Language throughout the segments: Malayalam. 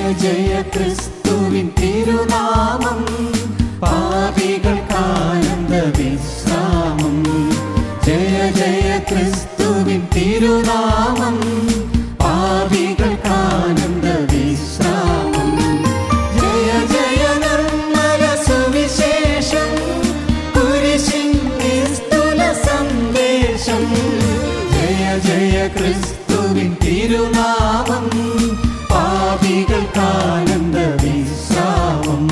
ജയ ക്രിസ്തുവിൻ തിരുനാമം പാപികൾക്കാനന്ദ വിശ്രാമം ജയ ജയ ക്രിസ്തുവിൻ തിരുനാമം പാപികൾക്കാനന്ദ വിശ്രാമം ജയ ജയ നിർമ്മല സുവിശേഷം കുരിശിൻ നിസ്തുല സന്ദേശം ജയ ജയ ക്രിസ്തുവിൻ തിരുനാമം പാപികൾക്കാനന്ദ വിശ്രാമം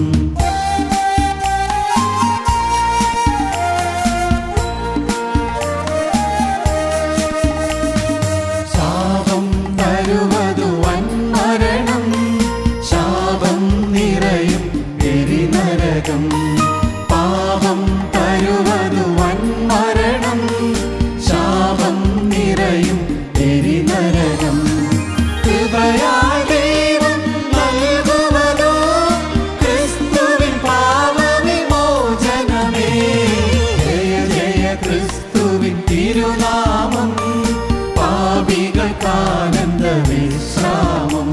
ശാപം തരുവതു വൻമരണം ശാപം നിറയും എരിനരകം പാപം തരുവതു വൻമരണം ശാപം നിറയും എരിനരകം കൃപയാൽ ദൈവം നൽകുവതോ ക്രിസ്തുവിൻ പാപവിമോചനമേ ജയ ജയ ക്രിസ്തുവിൻ തിരുനാമം പാപികൾക്കാനന്ദ വിശ്രാമം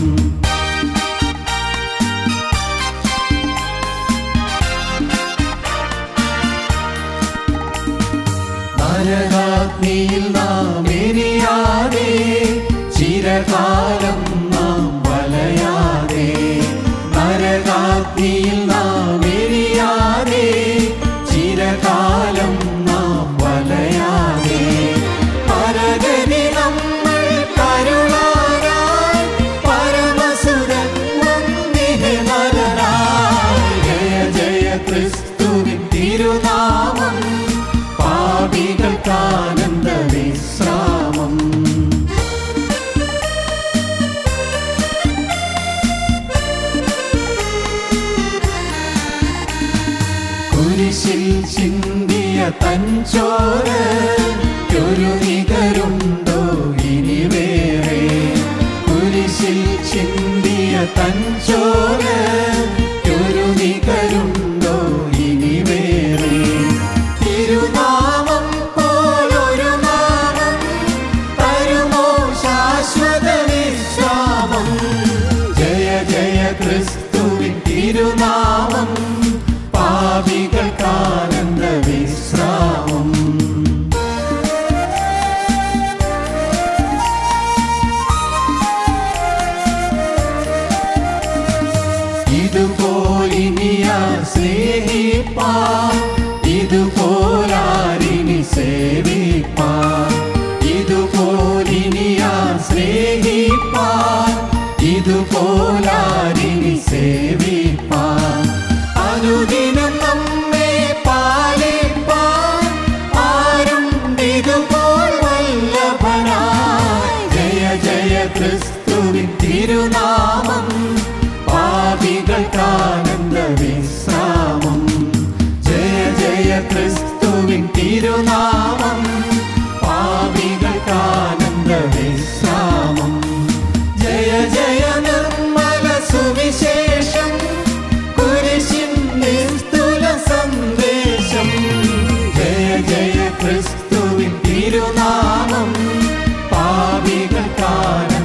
നരകാഗ്നിയിൽ നാം എരിയാതെ ചിരകാലം നാം വലയാതെ നരകാഗ്നിയിൽ നാം എരിയാതെ ചിരകാലം നാം വലയാതെ പരഗതി നമ്മൾ കരുണാനായി പരമസുരൻ വന്ദിനെ നരനായി ജയ ജയ ക്രിസ്തുവിൻ തിരുനാമം പാപികൾക്കാനന്ദ വിശ്രാമം കുരിശിൽ ചിന്തിയ തഞ്ചോര ഒരു നികരുണ്ടോ ഇനി വേറെ കുരിശിൽ ചിന്തിയ തഞ്ചോര ഒരു നികരുണ്ടോ ഇനി വേറെ തിരുനാമം പോലൊരു നാമം തരുമോ ശാശ്വത വിശ്രാമം ജയ ജയ ക്രിസ്തുവിൻ തിരുനാമം പാപികൾക്കാനന്ദ വിശ്രാമം ഇതുപോലിനിയ സ്നേഹിപ്പാൻ ഇതുപോലാരിനി സേവിപ്പാൻ ഇതുപോലിനിയ സ്നേഹിപ്പാൻ ഇതുപോലാരിനി സേവിപ്പാൻ അനുദിനം നമ്മെ പാലിപ്പാൻ ആരും ഇതുപോൽ വല്ലഭനായി ജയ ജയ ക്രിസ്തുവിൻ തിരുനാമം പാപികൾക്കാനന്ദ വിശ്രാമം ജയ ജയ ക്രിസ്തുവിൻ തിരുനാമം പാപികൾക്കാനന്ദ വിശ്രാമം ജയ ജയ നിർമ്മല സുവിശേഷം കുരിശിൻ നിസ്തുല സന്ദേശം ജയ ജയ ക്രിസ്തുവിൻ തിരുനാമം പാപികൾക്കാനന്ദ